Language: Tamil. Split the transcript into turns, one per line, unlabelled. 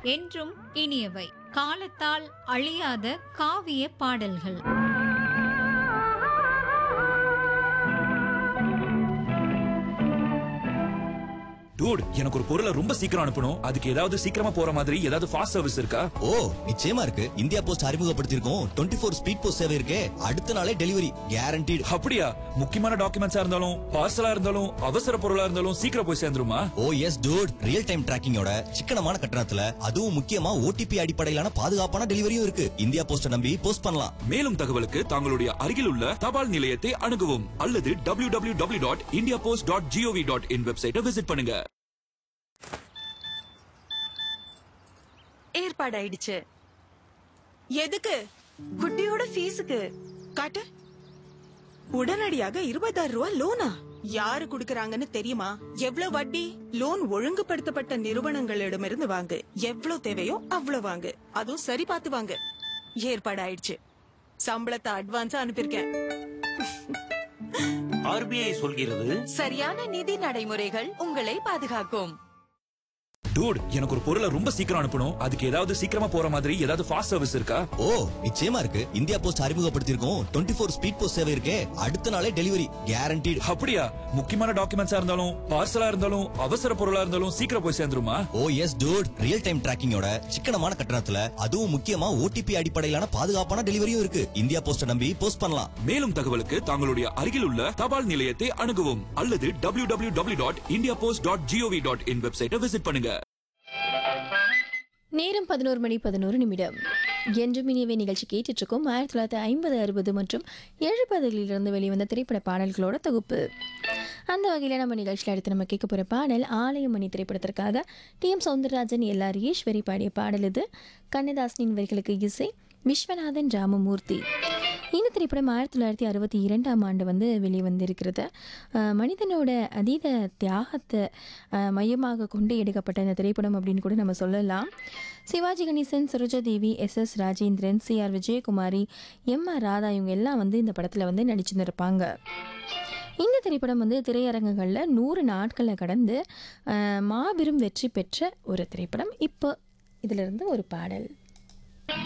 என்றும் இனியவை காலத்தால் அழியாத காவிய பாடல்கள்
டூட் எனக்கு ஒரு பொருளை ரொம்ப சீக்கிரம் அனுப்பணும் அதுக்கு ஏதாவது சீக்கிரமா போற மாதிரி ஏதாவது ஃபாஸ்ட் சர்வீஸ் இருக்கா
ஓ நிச்சயமா இருக்கு இந்தியா போஸ்ட் அறிமுகப்படுத்தியிருக்கோம் டுவெண்ட்டி ஃபோர் ஸ்பீட் போஸ்ட் சேவை இருக்கே அடுத்த நாளே டெலிவரி கேரண்டீடு
அப்படியா முக்கியமான டாக்குமெண்ட்ஸா இருந்தாலும் பார்சலா இருந்தாலும் அவசர பொருளா இருந்தாலும் சீக்கிரம் போய் சேர்ந்துருமா
oh yes dude real time டிராக்கிங்கோட சிக்கனமான கட்டணத்துல அதுவும் முக்கியமா ஓடிபி அடிப்படையிலான பாதுகாப்பான டெலிவரியும் இருக்கு இந்தியா போஸ்ட நம்பி போஸ்ட் பண்ணலாம்
மேலும் தகவலுக்கு தங்களுடைய அருகில் உள்ள தபால் நிலையத்தை அணுகவும் அல்லது W W W dot India post dot GOV dot in வெப்சைட்டை விசிட் பண்ணுங்க
ஏற்பாடாயிடுச்சு
எதுக்கு
குட்டியோட ஃபீஸுக்கு
காட்டு உடனடியாக இருபதாயிரம் ரூபாய் லோனா யாரு குடுக்கறாங்கன்னு தெரியுமா எவ்வளவு வட்டி லோன் ஒழுங்குபடுத்தப்பட்ட நிறுவனங்களிடமிருந்து வாங்கு எவ்வளவு தேவையோ அவ்வளவு வாங்கு அதுவும் சரி பார்த்து வாங்கு ஏற்பாடாயிடுச்சு சம்பளத்தை அட்வான்ஸா அனுப்பியிருக்கேன்
ஆர்பிஐ சொல்கிறது
சரியான நிதி நடைமுறைகள் உங்களை பாதுகாக்கும்
டூட் எனக்கு ஒரு பொருளை ரொம்ப சீக்கிரம் அனுப்பணும் அதுக்கு ஏதாவது சீக்கிரமா போற மாதிரி ஏதாவது ஃபாஸ்ட் சர்வீஸ் இருக்கா
ஓ நிச்சயமா இருக்கு இந்தியா போஸ்ட் அறிமுகப்படுத்தியிருக்கோம் டுவெண்ட்டி ஃபோர் ஸ்பீட் போஸ்ட் சேவை இருக்கே அடுத்த நாளே டெலிவரி கேரண்டீடு
அப்படியா முக்கியமான டாக்குமெண்ட்ஸா இருந்தாலும் பார்சலா இருந்தாலும் அவசர பொருளா இருந்தாலும் சீக்கிரம் போய் சேர்ந்துருமா
oh yes dude real time டிராக்கிங்கோட சிக்கனமான கட்டணத்துல அதுவும் முக்கியமா ஓடிபி அடிப்படையிலான பாதுகாப்பான டெலிவரியும் இருக்கு இந்தியா போஸ்ட நம்பி போஸ்ட் பண்ணலாம்
மேலும் தகவலுக்கு தங்களுடைய அருகில் உள்ள தபால் நிலையத்தை அணுகவும் அல்லது W W W dot India post dot GOV dot in வெப்சைட்டை விசிட் பண்ணுங்க
நேரம் பதினோரு மணி பதினோரு நிமிடம் என்றும் இனியவை நிகழ்ச்சி கேட்டுட்டு இருக்கோம் ஆயிரத்தி தொள்ளாயிரத்தி ஐம்பது அறுபது மற்றும் எழுபதுகளிலிருந்து வெளிவந்த திரைப்பட பாடல்களோட தொகுப்பு அந்த வகையில் நம்ம நிகழ்ச்சியில் அடுத்து நம்ம கேட்க போகிற பாடல் ஆலயமணி திரைப்படத்திற்காக T M Soundararajan LR Eswari பாடிய பாடல் இது கண்ணதாசனின் வரிகளுக்கு இசை விஸ்வநாதன் ராமமூர்த்தி இந்த திரைப்படம் ஆயிரத்தி தொள்ளாயிரத்தி அறுபத்தி இரண்டாம் ஆண்டு வந்து வெளிவந்திருக்கிறது அஹ் மனிதனோட அதீத தியாகத்தை அஹ் மையமாக கொண்டு எடுக்கப்பட்ட இந்த திரைப்படம் அப்படின்னு கூட நம்ம சொல்லலாம் Sivaji Ganesan Sarojadevi S S Rajendran C R Vijayakumari M R Radha இவங்க எல்லாம் வந்து இந்த படத்தில் வந்து நடிச்சிருந்திருப்பாங்க இந்த திரைப்படம் வந்து திரையரங்குகளில் நூறு நாட்களை கடந்து அஹ் மாபெரும் வெற்றி பெற்ற ஒரு திரைப்படம் இப்போ இதிலிருந்து ஒரு பாடல்